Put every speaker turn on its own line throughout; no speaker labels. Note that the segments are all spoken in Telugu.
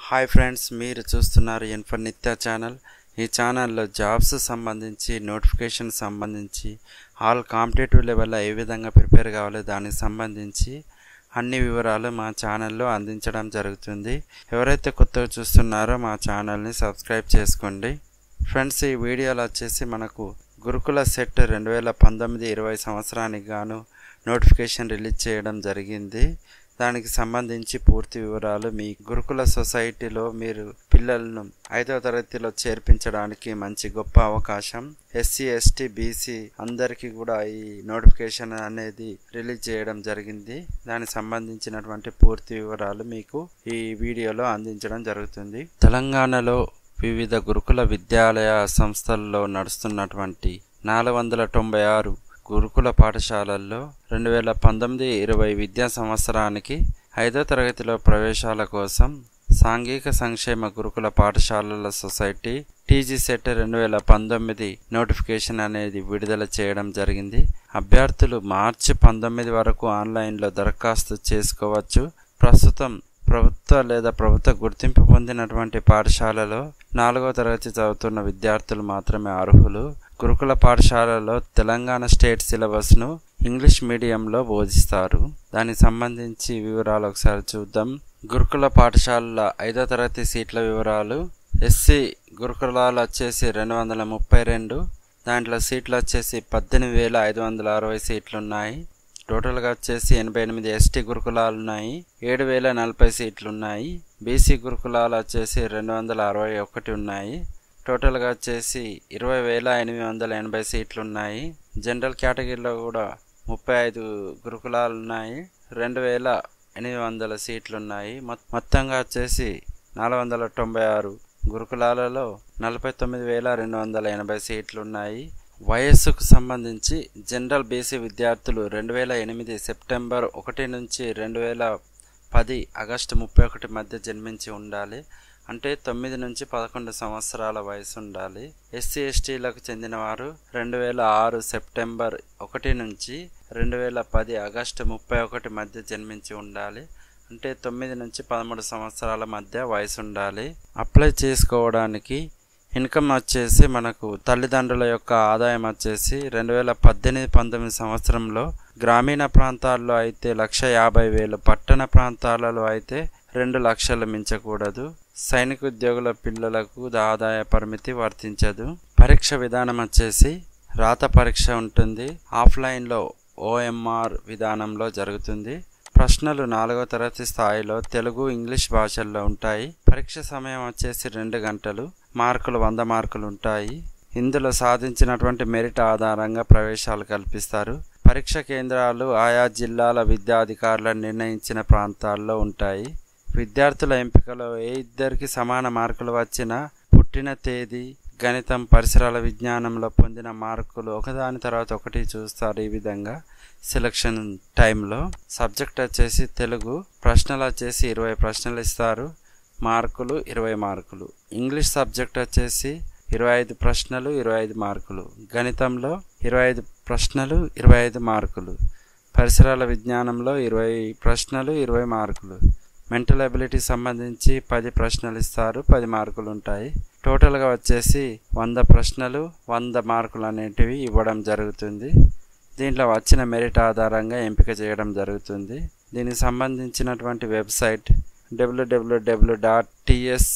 హాయ్ ఫ్రెండ్స్ మీరు చూస్తున్నారు ఇన్ఫర్ నిత్య ఛానల్ ఈ ఛానల్లో జాబ్స్ సంబంధించి నోటిఫికేషన్ సంబంధించి ఆల్ కాంపిటేటివ్ లెవెల్లో ఏ విధంగా ప్రిపేర్ కావాలో దానికి సంబంధించి అన్ని వివరాలు మా ఛానల్లో అందించడం జరుగుతుంది ఎవరైతే కొత్తగా చూస్తున్నారో మా ఛానల్ని సబ్స్క్రైబ్ చేసుకోండి ఫ్రెండ్స్ ఈ వీడియోలో వచ్చేసి మనకు గురుకుల సెట్ రెండు వేల పంతొమ్మిది ఇరవై సంవత్సరానికి గాను నోటిఫికేషన్ రిలీజ్ చేయడం జరిగింది దానికి సంబంధించి పూర్తి వివరాలు మీ గురుకుల సొసైటీలో మీరు పిల్లలను ఐదవ తరగతిలో చేర్పించడానికి మంచి గొప్ప అవకాశం ఎస్సీ ఎస్టీ బీసీ అందరికీ కూడా ఈ నోటిఫికేషన్ అనేది రిలీజ్ చేయడం జరిగింది దానికి సంబంధించినటువంటి పూర్తి వివరాలు మీకు ఈ వీడియోలో అందించడం జరుగుతుంది తెలంగాణలో వివిధ గురుకుల విద్యాలయ సంస్థల్లో నడుస్తున్నటువంటి నాలుగు వందల తొంభై ఆరు గురుకుల పాఠశాలల్లో రెండు వేల పంతొమ్మిది ఇరవై విద్యా సంవత్సరానికి ఐదో తరగతిలో ప్రవేశాల కోసం సాంఘిక సంక్షేమ గురుకుల పాఠశాలల సొసైటీ టీజీ సెట్ రెండు వేల పంతొమ్మిది నోటిఫికేషన్ అనేది విడుదల చేయడం జరిగింది అభ్యర్థులు మార్చి పంతొమ్మిది వరకు ఆన్లైన్లో దరఖాస్తు చేసుకోవచ్చు ప్రస్తుతం ప్రభుత్వ లేదా ప్రభుత్వ గుర్తింపు పొందినటువంటి పాఠశాలలో నాలుగో తరగతి చదువుతున్న విద్యార్థులు మాత్రమే అర్హులు గురుకుల పాఠశాలలో తెలంగాణ స్టేట్ సిలబస్ను ఇంగ్లీష్ మీడియంలో బోధిస్తారు దానికి సంబంధించి వివరాలు ఒకసారి చూద్దాం గురుకుల పాఠశాలల ఐదో తరగతి సీట్ల వివరాలు ఎస్సీ గురుకులాలు వచ్చేసి రెండు వందల ముప్పై రెండు దాంట్లో సీట్లు వచ్చేసి పద్దెనిమిది వేల ఐదు వందల అరవై సీట్లు ఉన్నాయి టోటల్గా వచ్చేసి ఎనభై ఎనిమిది ఎస్టీ గురుకులాలు ఉన్నాయి ఏడు వేల నలభై సీట్లు ఉన్నాయి బీసీ గురుకులాలు వచ్చేసి రెండు వందల అరవై ఒకటి ఉన్నాయి టోటల్గా వచ్చేసి ఇరవై వేల ఎనిమిది వందల ఎనభై సీట్లు ఉన్నాయి జనరల్ కేటగిరీలో కూడా ముప్పై ఐదు గురుకులాలు ఉన్నాయి రెండు వేల ఎనిమిది వందల సీట్లు ఉన్నాయి మొత్తంగా వచ్చేసి నాలుగు వందల తొంభై ఆరు గురుకులాలలో నలభై తొమ్మిది వేల రెండు వందల ఎనభై సీట్లు ఉన్నాయి వయస్సుకు సంబంధించి జనరల్ బీసీ విద్యార్థులు రెండు వేల ఎనిమిది సెప్టెంబర్ ఒకటి నుంచి రెండు వేల పది ఆగస్టు ముప్పై ఒకటి మధ్య జన్మించి ఉండాలి అంటే తొమ్మిది నుంచి పదకొండు సంవత్సరాల వయసు ఉండాలి ఎస్సీ ఎస్టీలకు చెందినవారు రెండు వేల ఆరు సెప్టెంబర్ ఒకటి నుంచి రెండు వేల పది ఆగస్టు ముప్పై ఒకటి మధ్య జన్మించి ఉండాలి అంటే తొమ్మిది నుంచి పదమూడు సంవత్సరాల మధ్య వయసు ఉండాలి అప్లై చేసుకోవడానికి ఇన్కమ్ వచ్చేసి మనకు తల్లిదండ్రుల యొక్క ఆదాయం వచ్చేసి రెండు వేల పద్దెనిమిది పంతొమ్మిది సంవత్సరంలో గ్రామీణ ప్రాంతాల్లో అయితే లక్ష యాభై వేలు పట్టణ ప్రాంతాలలో అయితే రెండు లక్షలు మించకూడదు సైనిక ఉద్యోగుల పిల్లలకు ఆదాయ పరిమితి వర్తించదు పరీక్ష విధానం వచ్చేసి రాత పరీక్ష ఉంటుంది ఆఫ్లైన్లో ఓఎంఆర్ విధానంలో జరుగుతుంది ప్రశ్నలు నాలుగో తరగతి స్థాయిలో తెలుగు ఇంగ్లీష్ భాషల్లో ఉంటాయి పరీక్ష సమయం వచ్చేసి రెండు గంటలు మార్కులు వంద మార్కులు ఉంటాయి ఇందులో సాధించినటువంటి మెరిట్ ఆధారంగా ప్రవేశాలు కల్పిస్తారు పరీక్ష కేంద్రాలు ఆయా జిల్లాల విద్యాధికారులు నిర్ణయించిన ప్రాంతాల్లో ఉంటాయి విద్యార్థుల ఎంపికలో ఏ ఇద్దరికి సమాన మార్కులు వచ్చినా పుట్టిన తేదీ గణితం పరిసరాల విజ్ఞానంలో పొందిన మార్కులు ఒకదాని తర్వాత ఒకటి చూస్తారు ఈ విధంగా సెలక్షన్ టైంలో సబ్జెక్ట్ వచ్చేసి తెలుగు ప్రశ్నలు వచ్చేసి ఇరవై ప్రశ్నలు ఇస్తారు మార్కులు ఇరవై మార్కులు ఇంగ్లీష్ సబ్జెక్ట్ వచ్చేసి ఇరవై ఐదు ప్రశ్నలు ఇరవై ఐదు మార్కులు గణితంలో ఇరవై ఐదు ప్రశ్నలు ఇరవై ఐదు మార్కులు పరిసరాల విజ్ఞానంలో ఇరవై ప్రశ్నలు ఇరవై మార్కులు మెంటల్ అబిలిటీ సంబంధించి పది ప్రశ్నలు ఇస్తారు పది మార్కులు ఉంటాయి టోటల్గా వచ్చేసి వంద ప్రశ్నలు వంద మార్కులు అనేటివి ఇవ్వడం జరుగుతుంది దీంట్లో వచ్చిన మెరిట్ ఆధారంగా ఎంపిక చేయడం జరుగుతుంది దీనికి సంబంధించినటువంటి website WWW dot TS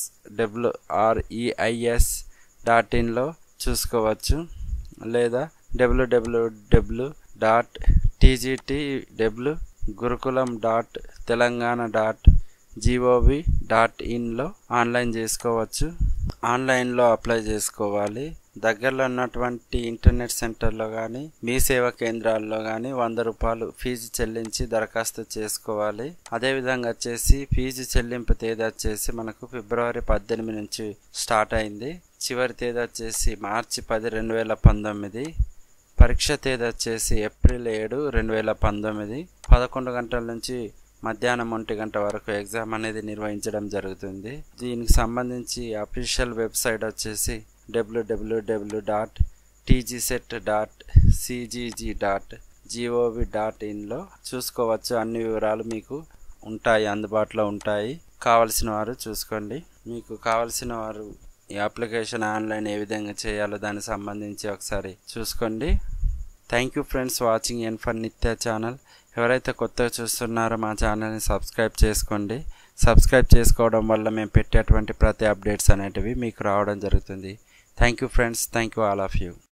WREIS dot ఇన్లో చూసుకోవచ్చు లేదా WWW dot TGT W Gurukulam dot Telangana dot GOV dot ఇన్లో ఆన్లైన్ చేసుకోవచ్చు ఆన్లైన్లో అప్లై చేసుకోవాలి దగ్గరలో ఉన్నటువంటి ఇంటర్నెట్ సెంటర్లో కానీ మీ సేవా కేంద్రాల్లో కానీ వంద రూపాయలు ఫీజు చెల్లించి దరఖాస్తు చేసుకోవాలి అదేవిధంగా వచ్చేసి ఫీజు చెల్లింపు తేదీ వచ్చేసి మనకు ఫిబ్రవరి పద్దెనిమిది నుంచి స్టార్ట్ అయింది చివరి తేదీ వచ్చేసి మార్చి పది రెండు వేల పంతొమ్మిది పరీక్ష తేదీ వచ్చేసి ఏప్రిల్ ఏడు రెండు వేల పంతొమ్మిది పదకొండు గంటల నుంచి మధ్యాహ్నం ఒంటి గంట వరకు ఎగ్జామ్ అనేది నిర్వహించడం జరుగుతుంది దీనికి సంబంధించి అఫీషియల్ వెబ్సైట్ వచ్చేసి WWW dot TGCET dot CGG dot GOV dot ఇన్లో చూసుకోవచ్చు అన్ని వివరాలు మీకు ఉంటాయి అందుబాటులో ఉంటాయి కావలసిన వారు చూసుకోండి మీకు కావలసిన వారు ఈ అప్లికేషన్ ఆన్లైన్ ఏ విధంగా చేయాలో దానికి సంబంధించి ఒకసారి చూసుకోండి thank you friends watching N for Nithya channel ఎవరైతే కొత్తగా చూస్తున్నారో మా ఛానల్ని సబ్స్క్రైబ్ చేసుకోండి సబ్స్క్రైబ్ చేసుకోవడం వల్ల మేము పెట్టేటువంటి ప్రతి అప్డేట్స్ అనేటివి మీకు రావడం జరుగుతుంది thank you friends thank you all of you